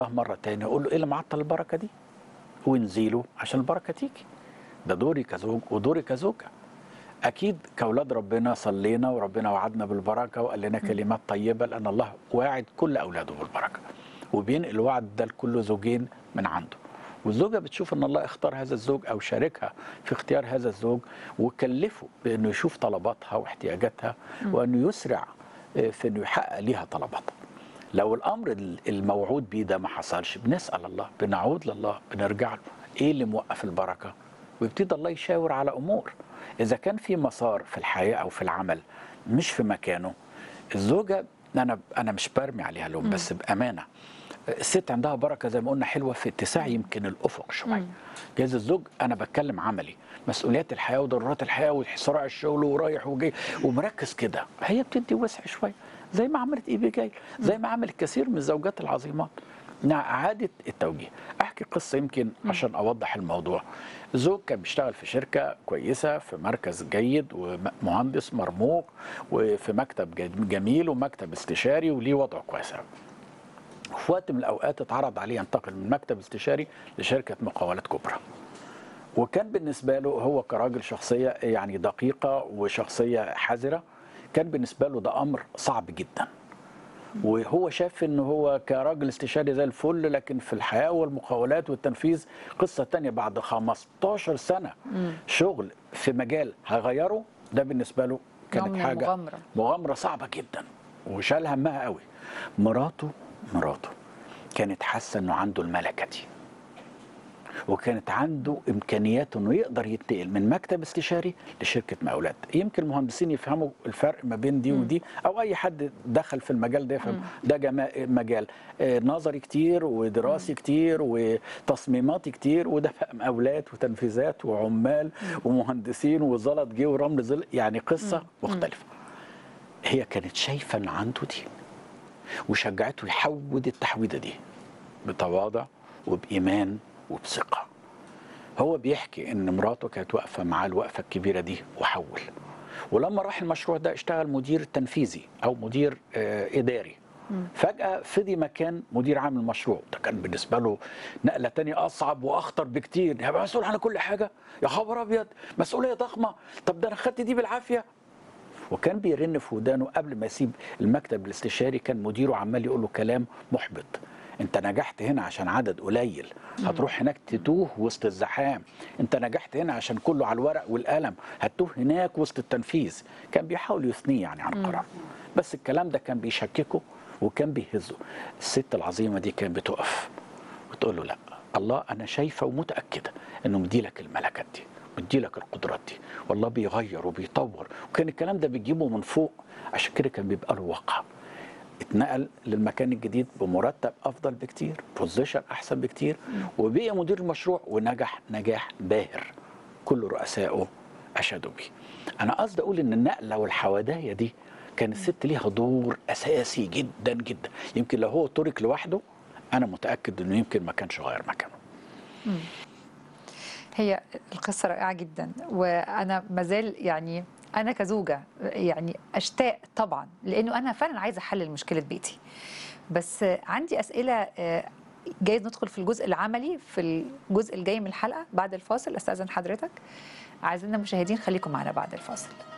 مرة تانية أقول له إيه اللي معطل البركة دي وانزيله عشان البركة تيجي ده دوري كزوج ودوري كزوجة أكيد كأولاد ربنا صلينا وربنا وعدنا بالبركة وقال لنا كلمات طيبة لأن الله واعد كل أولاده بالبركة وبينقل الوعد ده لكل زوجين من عنده والزوجة بتشوف أن الله اختار هذا الزوج أو شاركها في اختيار هذا الزوج وكلفه بأنه يشوف طلباتها واحتياجاتها وأنه يسرع في أنه يحقق ليها طلباتها لو الامر الموعود بيه ده ما حصلش بنسال الله بنعود لله بنرجع له ايه اللي موقف البركه ويبتدي الله يشاور على امور اذا كان في مسار في الحياه او في العمل مش في مكانه الزوجه انا انا مش برمي عليها لوم بس بامانه الست عندها بركه زي ما قلنا حلوه في اتساع يمكن الافق شويه جايز الزوج انا بتكلم عملي مسؤوليات الحياه وضرورات الحياه وصراع الشغل ورايح وجاي ومركز كده هي بتدي وسع شويه زي ما عملت ايبيجايل زي ما عملت كثير من الزوجات العظيمات انها اعاده التوجيه احكي قصه يمكن عشان اوضح الموضوع زوج كان بيشتغل في شركه كويسه في مركز جيد ومهندس مرموق وفي مكتب جميل ومكتب استشاري وليه وضع كويس قوي في وقت من الاوقات اتعرض عليه ينتقل من مكتب استشاري لشركه مقاولات كبرى وكان بالنسبه له هو كراجل شخصيه يعني دقيقه وشخصيه حذره كان بالنسبه له ده امر صعب جدا وهو شاف ان هو كراجل استشاري زي الفل لكن في الحياه والمقاولات والتنفيذ قصه تانية بعد 15 سنه شغل في مجال هغيره ده بالنسبه له كانت حاجه مغامرة. مغامره صعبه جدا وشال همها قوي مراته مراته كانت حاسه انه عنده الملكه دي وكانت عنده امكانيات انه يقدر ينتقل من مكتب استشاري لشركه مقاولات يمكن المهندسين يفهموا الفرق ما بين دي ودي او اي حد دخل في المجال ده يفهم ده جما... مجال آه، نظري كتير ودراسي كتير وتصميماتي كتير وده بقى مقاولات وتنفيذات وعمال ومهندسين وزلط جه ورمل زل يعني قصه مختلفه هي كانت شايفه ان عنده دي وشجعته يحود التحويده دي بتواضع وبايمان وبثقه هو بيحكي ان مراته كانت واقفه معاه الوقفه الكبيره دي وحول ولما راح المشروع ده اشتغل مدير تنفيذي او مدير آه اداري فجأة فضي مكان مدير عام المشروع ده كان بالنسبة له نقلة تانية أصعب وأخطر بكتير هيبقى مسؤول عن كل حاجة يا خبر أبيض مسؤولية ضخمة طب ده أنا خدت دي بالعافية وكان بيرن في ودانه قبل ما يسيب المكتب الاستشاري كان مديره عمال يقول له كلام محبط انت نجحت هنا عشان عدد قليل هتروح هناك تتوه وسط الزحام انت نجحت هنا عشان كله على الورق والقلم هتوه هناك وسط التنفيذ كان بيحاول يثنيه يعني عن قرار بس الكلام ده كان بيشككه وكان بيهزه الست العظيمه دي كانت بتقف وتقول له لا الله انا شايفه ومتاكده انه مديلك الملكات دي مديلك القدرات دي والله بيغير وبيطور وكان الكلام ده بيجيبه من فوق عشان كده كان بيبقى له وقع اتنقل للمكان الجديد بمرتب افضل بكتير بوزيشن احسن بكتير وبقي مدير المشروع ونجح نجاح باهر كل رؤسائه اشادوا بيه انا قصدي اقول ان النقله والحوادايه دي كان الست ليها دور اساسي جدا جدا يمكن لو هو ترك لوحده انا متاكد انه يمكن ما كانش غير مكانه هي القصة رائعة جدا وأنا مازال يعني أنا كزوجة يعني أشتاق طبعا لأنه أنا فعلا عايزة أحلل مشكلة بيتي بس عندي أسئلة آه، جايز ندخل في الجزء العملي في الجزء الجاي من الحلقة بعد الفاصل أستأذن حضرتك أعزائنا المشاهدين خليكم معنا بعد الفاصل